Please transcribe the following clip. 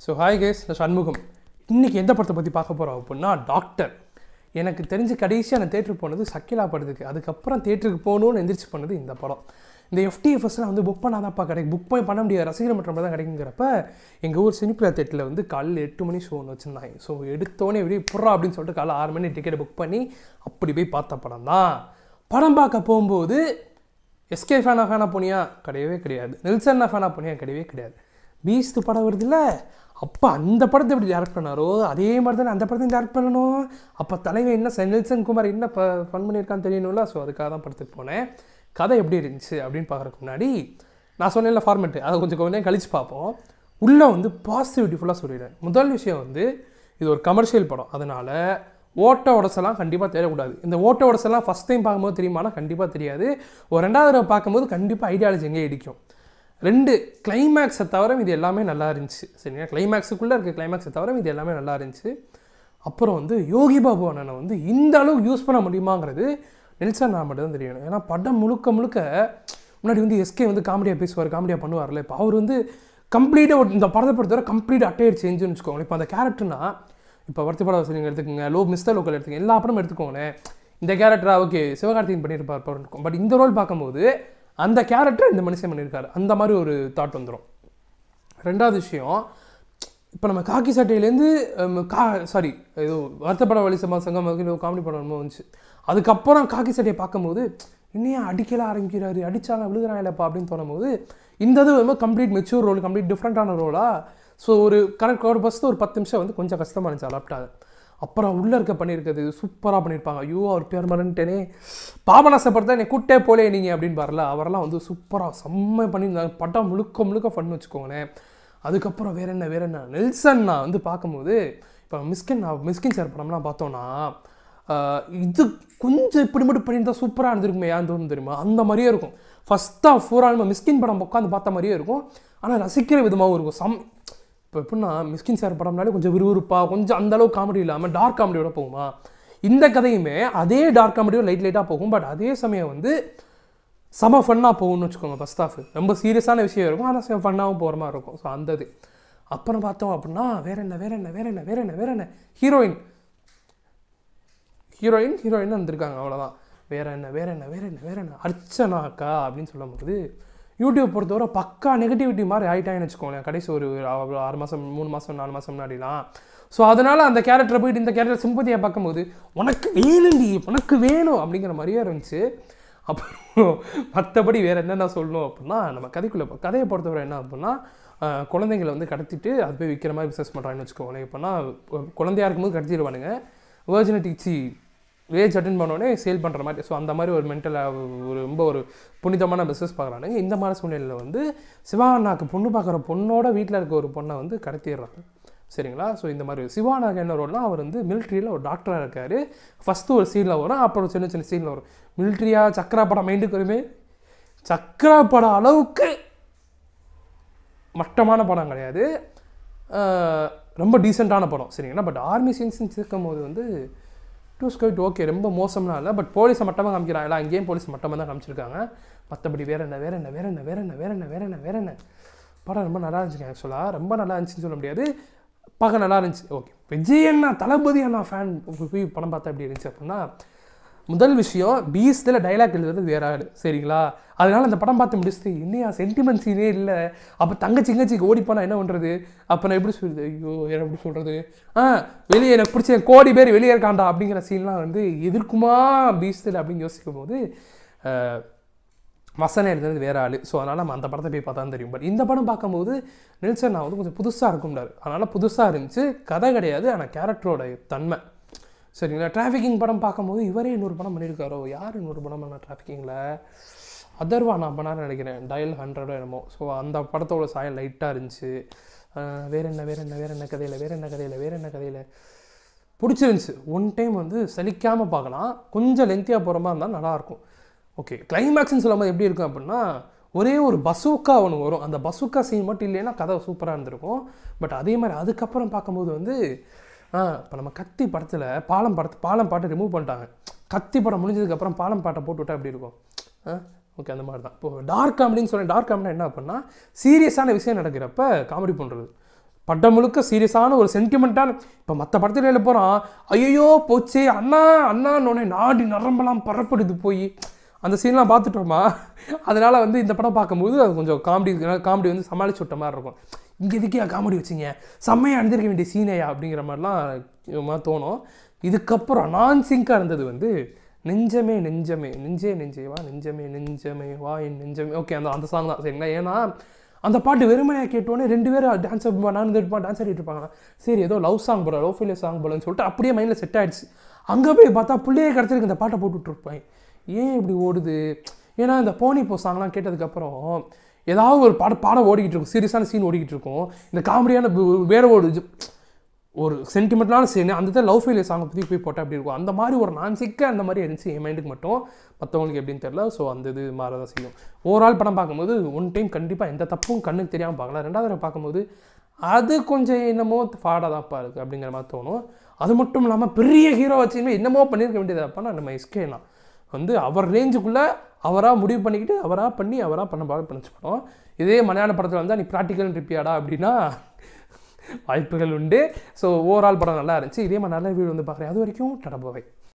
so hi guys Shanmugam இன்னைக்கு எந்த படத்தை பற்றி பார்க்க போகிறோம் அப்படின்னா டாக்டர் எனக்கு தெரிஞ்சு கடைசியாக நான் தேட்டருக்கு போனது சக்கிலா படத்துக்கு அதுக்கப்புறம் தேட்டருக்கு போகணும்னு எந்திரிச்சு பண்ணது இந்த படம் இந்த எஃப்டிஎஃப்எஸ்லாம் வந்து புக் பண்ணாதான்ப்பா கிடைக்கும் புக் பண்ணி பண்ண முடியாது ரசிகர் மன்றம் தான் கிடைக்குங்கிறப்ப எங்கள் ஊர் சினிப்பிளா தேட்டரில் வந்து காலையில் எட்டு மணி ஷோ ஒன்று வச்சுருந்தாங்க ஸோ எடுத்தோடனே எப்படி புறா அப்படின்னு சொல்லிட்டு காலைல ஆறு மணி டிக்கெட் புக் பண்ணி அப்படி போய் பார்த்த படம் தான் படம் பார்க்க போகும்போது எஸ்கே ஃபேனா ஃபேனா போனியா கிடையவே கிடையாது நெல்சன்னா ஃபேனா போனியா கிடையவே கிடையாது பீஸ்து படம் வருதுல்ல அப்போ அந்த படத்தை எப்படி டேரக்ட் பண்ணாரோ அதே மாதிரி தானே அந்த படத்தையும் டேரக்ட் பண்ணணும் அப்போ தலைவன் என்ன செ- நெல்சன் குமார் என்ன ப ஃபன் பண்ணியிருக்கான்னு தெரியணும்ல ஸோ அதுக்காக தான் படத்துக்கு போனேன் கதை எப்படி இருந்துச்சு அப்படின்னு பார்க்குறதுக்கு முன்னாடி நான் சொன்னேன்ல ஃபார்மெட்டு அதை கொஞ்சம் கொஞ்சம் நேரம் கழிச்சு பார்ப்போம் உள்ளே வந்து பாசிட்டிவிட்டி ஃபுல்லாக சொல்லிடுறேன் முதல் விஷயம் வந்து இது ஒரு கமர்ஷியல் படம் அதனால் ஓட்ட உடசெல்லாம் கண்டிப்பாக தேடக்கூடாது இந்த ஓட்ட உடசெல்லாம் ஃபஸ்ட் டைம் பார்க்கும்போது தெரியுமானா கண்டிப்பாக தெரியாது ஒரு ரெண்டாவது தடவை பார்க்கும்போது கண்டிப்பாக ஐடியாலஜி எங்கே இடிக்கும் ரெண்டு கிளைமேக்ஸை தவிர இது எல்லாமே நல்லா இருந்துச்சு சரிங்களா கிளைமேக்ஸுக்குள்ளே இருக்க கிளைமேக்ஸை தவிர இது எல்லாமே நல்லா இருந்துச்சு அப்புறம் வந்து யோகி பாபு அண்ணனை வந்து இந்த அளவுக்கு யூஸ் பண்ண முடியுமாங்கிறது நெல்சன் நான் மட்டும் தான் தெரியும் ஏன்னா படம் முழுக்க முழுக்க முன்னாடி வந்து எஸ்கே வந்து காமெடியாக பேசுவார் காமெடியாக பண்ணுவார்ல இப்போ அவர் வந்து கம்ப்ளீட்டாக இந்த படத்தை பொறுத்தவரை கம்ப்ளீட் அட்டையர் சேஞ்சுன்னு வச்சுக்கோங்களேன் இப்போ அந்த கேரக்டர்னா இப்போ வருத்தி படம் வசதிங்க எடுத்துக்கோங்க லோ மிஸ்டர் லோக்கல் எடுத்துக்கோங்க எல்லா படமும் எடுத்துக்கோங்களேன் இந்த கேரக்டரா ஓகே சிவகார்த்திகேயன் பண்ணியிருப்பார் படம் இருக்கும் பட் இந்த ரோல் பார்க்கும்போது அந்த கேரக்டர் இந்த மனுஷன் பண்ணியிருக்காரு அந்த மாதிரி ஒரு தாட் வந்துடும் ரெண்டாவது விஷயம் இப்போ நம்ம காக்கி சட்டையிலேருந்து ஹம், கா சாரி ஏதோ வருத்தப்பட வழி சமா சங்கம் ஏதோ காமெடி படம் என்னமோ வந்துச்சு அதுக்கப்புறம் காக்கி சட்டையை பார்க்கும்போது இன்னையா அடிக்கலாம் ஆரம்பிக்கிறாரு அடிச்சாங்க விழுகிறாங்களப்பா அப்படின்னு தோணும்போது இந்த இது வந்து கம்ப்ளீட் மெச்சூர் ரோல் கம்ப்ளீட் டிஃப்ரெண்ட்டான ரோலா ஸோ ஒரு கரெக்ட் ஒரு பஸ்ட்டு ஒரு பத்து நிமிஷம் வந்து கொஞ்சம் கஷ்டமாக இருந்துச்சு அடாப்டாக அப்புறம் உள்ளே இருக்க பண்ணியிருக்கிறது சூப்பராக பண்ணியிருப்பாங்க ஐயோ அவர் பேர் மறந்துட்டேனே பாபநாசப்படுத்த என்னை கூட்டே போலே நீங்கள் அப்படின்னு பாருல அவரெல்லாம் வந்து சூப்பராக செம்ம பண்ணியிருந்தாங்க படம் முழுக்க முழுக்க ஃபன் வச்சுக்கோங்களேன் அதுக்கப்புறம் வேற என்ன வேற என்ன நெல்சன் நான் வந்து பார்க்கும்போது இப்போ மிஸ்கின் மிஸ்கின் சார் படம்லாம் பார்த்தோன்னா ஆஹ், இது கொஞ்சம் இப்படி மட்டும் பண்ணியிருந்தா சூப்பராக இருந்திருக்குமே ஏன் தோணும் தெரியுமா அந்த மாதிரியே இருக்கும் ஃபஸ்ட்டாக ஃபூராக மிஸ்கின் படம் உட்காந்து பார்த்த மாதிரியே இருக்கும் ஆனால் ரசிக்கிற விதமாகவும் இருக்கும் சம் இப்போ எப்படின்னா மிஸ்கின் சார் படம்னாலே கொஞ்சம் விறுவிறுப்பாக கொஞ்சம் அந்த அளவுக்கு காமெடி இல்லாமல் டார்க் காமெடியோட போகுமா இந்த கதையுமே அதே டார்க் காமெடியோ லைட் லைட்டாக போகும் பட் அதே சமயம் வந்து செம ஃபன்னாக போகும்னு வச்சுக்கோங்க ஃபஸ்ட் ஆஃப் ரொம்ப சீரியஸான விஷயம் இருக்கும் ஆனால் செம ஃபன்னாகவும் போகிற மாதிரி இருக்கும் ஸோ அந்த இது அப்புறம் பார்த்தோம் அப்படின்னா வேற என்ன வேற என்ன வேற என்ன வேற என்ன வேற என்ன ஹீரோயின் ஹீரோயின் ஹீரோயின் வந்திருக்காங்க அவ்வளோதான் வேற என்ன வேற என்ன வேற என்ன வேற என்ன அர்ச்சனாக்கா அப்படின்னு சொல்லும்போது யூடியூப் பொறுத்தவரை பக்கா நெகட்டிவிட்டி மாதிரி ஆயிட்டாங்கன்னு வச்சுக்கோங்களேன் கடைசி ஒரு ஒரு ஆறு மாதம் மூணு மாதம் நாலு மாதம் முன்னாடிலாம் ஸோ அதனால் அந்த கேரக்டரை போயிட்டு இந்த கேரக்டர் சிம்பதியாக பார்க்கும்போது உனக்கு வேணும்டி உனக்கு வேணும் அப்படிங்கிற மாதிரியே இருந்துச்சு அப்புறம் மற்றபடி வேறு என்னென்ன சொல்லணும் அப்படின்னா நம்ம கதைக்குள்ளே போ- கதையை பொறுத்தவரை என்ன அப்படின்னா ஆஹ், குழந்தைங்களை வந்து கடத்திட்டு அது போய் விற்கிற மாதிரி பிஸ்னஸ் பண்ணுறாங்கன்னு வச்சுக்கோங்களேன் இப்போனா குழந்தையா இருக்கும்போது கடத்திடுவானுங்க வேர்ஜினிட்டி ஏஜ் அட்டன் பண்ணோடனே சேல் பண்ணுற மாதிரி ஸோ அந்த மாதிரி ஒரு மென்டல் ஒரு ரொம்ப ஒரு புனிதமான பிஸ்னஸ் பார்க்குறானுங்க இந்த மாதிரி சூழ்நிலையில் வந்து சிவானாக்கு பொண்ணு பார்க்குற பொண்ணோட வீட்டில் இருக்க ஒரு பொண்ணை வந்து கடத்திடுறாங்க சரிங்களா ஸோ இந்த மாதிரி சிவானாக்கு என்ன ரோல்னா அவர் வந்து மிலிட்ரியில் ஒரு டாக்டராக இருக்கார் ஃபஸ்ட்டு ஒரு சீனில் வரும் அப்புறம் சின்ன சின்ன சீனில் வரும் மிலிட்ரியா சக்ரா படம் மைண்டுக்கு வருமே சக்ரா படம் அளவுக்கு மட்டமான படம் கிடையாது அஹ் ரொம்ப டீசெண்டான படம் சரிங்களா பட் ஆர்மி சீன்ஸ் சேர்க்கும் போது வந்து டூ ஸ்கொயிட் ஓகே ரொம்ப மோசம்லாம் இல்லை பட் போலீஸை மட்டமாக காமிக்கிறாங்க எல்லாம் அங்கேயும் போலீஸ் மட்டமாக தான் காமிச்சிருக்காங்க மற்றபடி வேற என்ன வேற என்ன வேற என்ன வேற என்ன வேற என்ன வேற என்ன வேற என்ன படம் ரொம்ப நல்லா இருந்துச்சுங்க ஆக்சுவலாக ரொம்ப நல்லா இருந்துச்சுன்னு சொல்ல முடியாது பார்க்க நல்லா இருந்துச்சு ஓகே விஜய் அண்ணா தளபதி அண்ணா ஃபேன் போய் படம் பார்த்தா எப்படி இருந்துச்சு அப்படின்னா முதல் விஷயம் பீஸ்டில் டைலாக் எழுதுறது வேற ஆள் சரிங்களா அதனால அந்த படம் பார்த்து முடிச்சுட்டு என்னையா சென்டிமெண்ட் சீனே இல்லை அப்போ தங்கச்சி தங்கச்சிக்கு ஓடி போனால் என்ன பண்ணுறது அப்போ நான் எப்படி சொல்றது ஐயோ என்ன எப்படி சொல்கிறது ஆ வெளியே எனக்கு பிடிச்ச கோடி பேர் வெளியே இருக்காண்டா அப்படிங்கிற சீன்லாம் வந்து எதிர்க்குமா பீஸ்டில் அப்படின்னு யோசிக்கும் போது அஹ், வசனம் எழுதுறது வேற ஆள் ஸோ அதனால் நம்ம அந்த படத்தை போய் பார்த்தா தான் தெரியும் பட் இந்த படம் பார்க்கும்போது நெல்சன் நான் வந்து கொஞ்சம் புதுசாக இருக்கும்னாரு அதனால் புதுசாக இருந்துச்சு கதை கிடையாது ஆனால் கேரக்டரோட தன்மை சரிங்களா டிராஃபிக்கிங் படம் பார்க்கும்போது இவரே இன்னொரு படம் பண்ணியிருக்காரோ யார் இன்னொரு படம் பண்ண டிராஃபிக்கிங்கில் அதர்வா நான் பண்ணான்னு நினைக்கிறேன் டயல் ஹண்ட்ரடோ என்னமோ ஸோ அந்த படத்தோட சாயல் லைட்டாக இருந்துச்சு அஹ் வேற என்ன வேற என்ன வேற என்ன கதையில் வேற என்ன கதையில் வேற என்ன கதையில் பிடிச்சிருந்துச்சு ஒன் டைம் வந்து சலிக்காமல் பார்க்கலாம் கொஞ்சம் லென்த்தியாக போகிற மாதிரி இருந்தால் நல்லாயிருக்கும் ஓகே கிளைமேக்ஸ்னு சொல்லும்போது எப்படி இருக்கும் அப்படின்னா ஒரே ஒரு பசூக்கா ஒன்று வரும் அந்த பசூக்கா சீன் மட்டும் இல்லைன்னா கதை சூப்பராக இருந்திருக்கும் பட் அதே மாதிரி அதுக்கப்புறம் பார்க்கும்போது வந்து இப்போ நம்ம கத்தி படத்தில் பாலம் படத்து பாலம் பாட்டை ரிமூவ் பண்ணிட்டாங்க கத்தி படம் முடிஞ்சதுக்கப்புறம் பாலம் பாட்டை போட்டு விட்டா எப்படி இருக்கும் ஓகே அந்த மாதிரி தான் இப்போ டார்க் காமெடின்னு சொல்லி டார்க் காமெடி என்ன அப்படின்னா சீரியஸான விஷயம் நடக்கிறப்ப காமெடி பண்ணுறது படம் முழுக்க சீரியஸான ஒரு சென்டிமெண்ட்டான இப்போ மற்ற படத்தில் எழுத போகிறான் ஐயோ போச்சே அண்ணா அண்ணான்னு நாடி நரம்பெல்லாம் பரப்படுது போய் அந்த சீன்லாம் பார்த்துட்டோமா அதனால் வந்து இந்த படம் பார்க்கும்போது அது கொஞ்சம் காமெடி காமெடி வந்து சமாளிச்சு விட்ட மாதிரி இருக்கும் இங்கே எதுக்கே காமெடி வச்சிங்க செம்மையாக அணிந்திருக்க வேண்டிய சீனையா அப்படிங்கிற மாதிரிலாம் இது மாதிரி தோணும் இதுக்கப்புறம் நான் சிங்காக இருந்தது வந்து நெஞ்சமே நெஞ்சமே நெஞ்சே நெஞ்சே வா நெஞ்சமே நெஞ்சமே வா என் நெஞ்சமே ஓகே அந்த அந்த சாங் தான் சரிங்களா ஏன்னா அந்த பாட்டு வெறுமனையாக கேட்டோன்னே ரெண்டு பேரும் டான்ஸ் நான் இருப்பான் டான்ஸ் ஆடிட்டு இருப்பாங்க சரி ஏதோ லவ் சாங் போல லவ் ஃபெயிலியர் சாங் போலன்னு சொல்லிட்டு அப்படியே மைண்டில் செட் ஆயிடுச்சு அங்கே போய் பார்த்தா பிள்ளையே கிடச்சிருக்கு இந்த பாட்டை போட்டுட்ருப்பேன் ஏன் இப்படி ஓடுது ஏன்னா இந்த போனி போ சாங்லாம் கேட்டதுக்கப்புறம் ஏதாவது ஒரு பாட பாட ஓடிக்கிட்டு இருக்கும் சீரியஸான சீன் ஓடிக்கிட்டு இருக்கும் இந்த காமெடியான வு- வேற ஒரு இது- ஒரு சென்டிமெண்ட்லான சீன் அந்த இடத்துல லவ் ஃபெயிலியர் சாங்கை பற்றி போய் போட்டால் அப்படி இருக்கும் அந்த மாதிரி ஒரு நான் சிக்க அந்த மாதிரி இருந்துச்சு என் மைண்டுக்கு மட்டும் மற்றவங்களுக்கு எப்படின்னு தெரியல ஸோ அந்த இது மாற தான் செய்யும் ஓவரால் படம் பார்க்கும்போது ஒன் டைம் கண்டிப்பாக எந்த தப்பும் கண்ணுக்கு தெரியாமல் பார்க்கலாம் ரெண்டாவது தடவை பார்க்கும்போது அது கொஞ்சம் என்னமோ ஃபாடாக தான்ப்பா இருக்குது அப்படிங்கிற மாதிரி தோணும் அது மட்டும் இல்லாமல் பெரிய ஹீரோ வச்சுமே என்னமோ பண்ணியிருக்க வேண்டியதாப்பா நம்ம எஸ்கேலாம் வந்து அவர் ரேஞ்சுக்குள்ளே அவராக முடிவு பண்ணிக்கிட்டு அவராக பண்ணி அவராக பண்ண பாடு பண்ணிச்சு படம் இதே மலையாள படத்தில் வந்தால் நீ ப்ராக்டிக்கல் ரிப்பியாடா அப்படின்னா வாய்ப்புகள் உண்டு ஸோ ஓவரால் படம் நல்லா இருந்துச்சு இதே மாதிரி நல்ல வீடு வந்து பார்க்குறேன் அது வரைக்கும் டடா போவை